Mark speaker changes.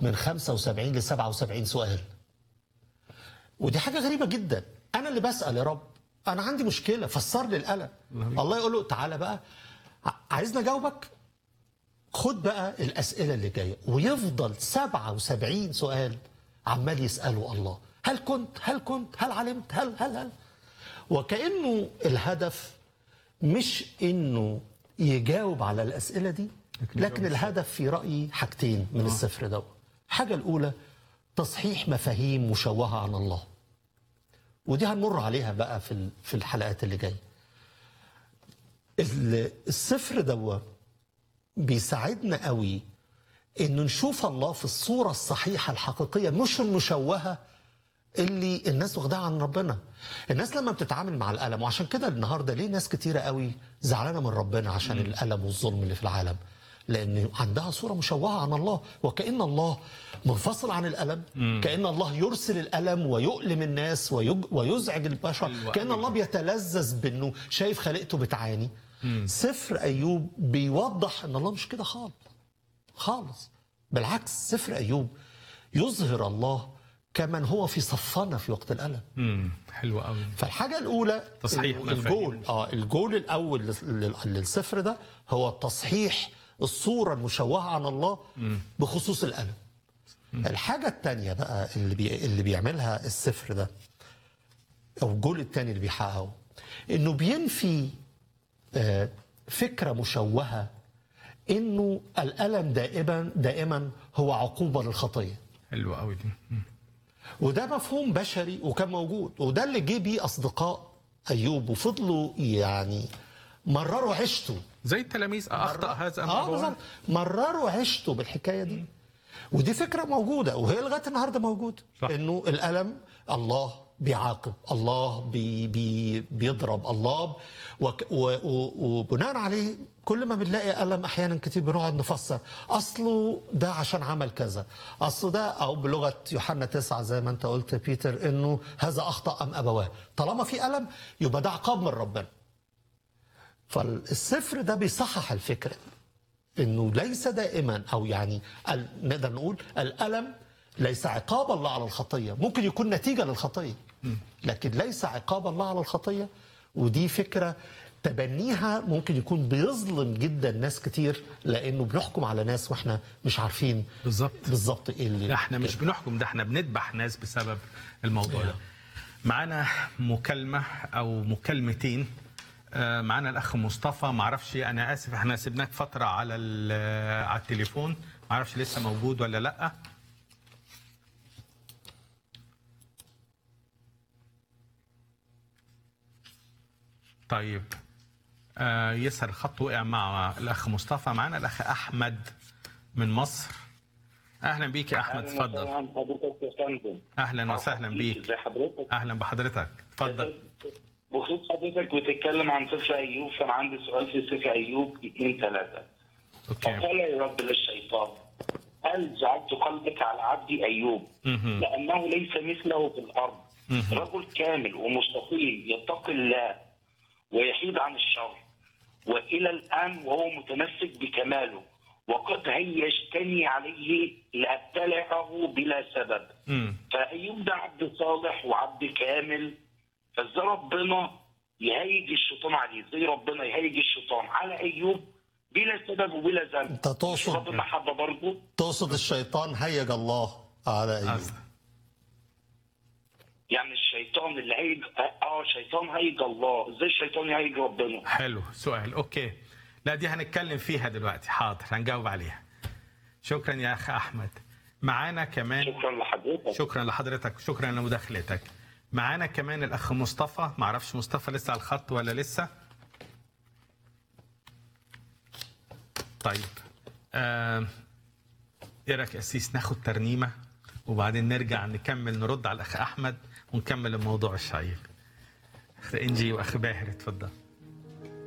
Speaker 1: من 75 ل 77 سؤال ودي حاجه غريبه جدا انا اللي بسال يا رب انا عندي مشكله فسر لي القلم الله يقول له تعالى بقى ع- عايزني اجاوبك خد بقى الاسئله اللي جايه ويفضل 77 سؤال عمال يساله الله هل كنت هل كنت هل علمت هل هل هل وكانه الهدف مش انه يجاوب على الاسئله دي لكن الهدف في رايي حاجتين من السفر ده الحاجه الاولى تصحيح مفاهيم مشوهه عن الله ودي هنمر عليها بقى في ال- في الحلقات اللي جايه ال- السفر ده بيساعدنا قوي انه نشوف الله في الصوره الصحيحه الحقيقيه مش المشوهه اللي الناس واخداها عن ربنا الناس لما بتتعامل مع الالم وعشان كده النهارده ليه ناس كتيره قوي زعلانه من ربنا عشان الالم والظلم اللي في العالم لان عندها صوره مشوهه عن الله وكان الله منفصل عن الالم كان الله يرسل الالم ويؤلم الناس ويج- ويزعج البشر
Speaker 2: حلو
Speaker 1: كان
Speaker 2: أوي.
Speaker 1: الله بيتلذذ بانه شايف خليقته بتعاني سفر ايوب بيوضح ان الله مش كده خالص خالص بالعكس سفر ايوب يظهر الله كمن هو في صفنا في وقت الالم
Speaker 2: امم حلو قوي
Speaker 1: فالحاجه الاولى
Speaker 2: تصحيح
Speaker 1: الجول
Speaker 2: مفاهيم.
Speaker 1: اه الجول الاول لل- لل- للسفر ده هو تصحيح الصوره المشوهه عن الله بخصوص الالم الحاجه الثانيه بقى اللي بي اللي بيعملها السفر ده او الجول الثاني اللي بيحققه انه بينفي آه، فكره مشوهه انه الالم دائما دائما هو عقوبه للخطيه
Speaker 2: حلو قوي دي مم.
Speaker 1: وده مفهوم بشري وكان موجود وده اللي جه بيه اصدقاء ايوب وفضلوا يعني مرروا عيشته
Speaker 2: زي التلاميذ اخطا هذا ام
Speaker 1: اه
Speaker 2: أبواه؟
Speaker 1: بالظبط مرروا عيشته بالحكايه دي ودي فكره موجوده وهي لغايه النهارده موجوده
Speaker 2: صح.
Speaker 1: انه الالم الله بيعاقب الله بي بي بيضرب الله وك و و وبناء عليه كل ما بنلاقي الم احيانا كتير بنقعد نفسر اصله ده عشان عمل كذا اصله ده او بلغه يوحنا تسعة زي ما انت قلت يا بيتر انه هذا اخطا ام ابواه طالما في الم يبقى ده عقاب من ربنا فالسفر ده بيصحح الفكره دي. انه ليس دائما او يعني ال- نقدر نقول الالم ليس عقاب الله على الخطيه ممكن يكون نتيجه للخطيه لكن ليس عقاب الله على الخطيه ودي فكره تبنيها ممكن يكون بيظلم جدا ناس كتير لانه بنحكم على ناس واحنا مش عارفين
Speaker 2: بالظبط.
Speaker 1: بالظبط ايه اللي
Speaker 2: لا احنا مش بنحكم ده احنا بنذبح ناس بسبب الموضوع ده معانا مكالمة أو مكالمتين آه، معانا الأخ مصطفى معرفش أنا آسف احنا سيبناك فترة على ال- على التليفون معرفش لسه موجود ولا لأ طيب آه، يسر الخط وقع مع الأخ مصطفى معانا الأخ أحمد من مصر أهلا بيك يا أحمد اتفضل
Speaker 3: أهلاً حضرتك يا فندم
Speaker 2: اهلا وسهلا بيك
Speaker 3: ازي حضرتك
Speaker 2: اهلا بحضرتك اتفضل
Speaker 3: بخصوص حضرتك بتتكلم عن سفر ايوب فانا عندي سؤال في سفر ايوب اثنين ثلاثه
Speaker 2: اوكي
Speaker 3: فقال يا رب للشيطان هل جعلت قلبك على عبدي ايوب
Speaker 2: مهم.
Speaker 3: لانه ليس مثله في الارض
Speaker 2: مهم.
Speaker 3: رجل كامل ومستقيم يتقي الله ويحيد عن الشر والى الان وهو متمسك بكماله وقد هيجتني عليه لابتلعه بلا سبب
Speaker 2: مم.
Speaker 3: فايوب ده عبد صالح وعبد كامل فازاي ربنا يهيج الشيطان عليه ازاي ربنا يهيج الشيطان على ايوب بلا سبب وبلا ذنب
Speaker 1: انت تقصد
Speaker 3: رب محبه برضه
Speaker 1: تقصد الشيطان هيج الله على ايوب
Speaker 2: أصل.
Speaker 3: يعني الشيطان اللي هيج اه شيطان هيج الله ازاي الشيطان يهيج ربنا
Speaker 2: حلو سؤال اوكي لا دي هنتكلم فيها دلوقتي حاضر هنجاوب عليها شكرا يا اخ احمد معانا كمان
Speaker 3: شكرا لحضرتك
Speaker 2: شكرا لحضرتك شكرا لمداخلتك معانا كمان الاخ مصطفى معرفش مصطفى لسه على الخط ولا لسه طيب آه، ايه رايك يا اسيس ناخد ترنيمه وبعدين نرجع نكمل نرد على الاخ احمد ونكمل الموضوع الشيق اخ انجي واخ باهر اتفضل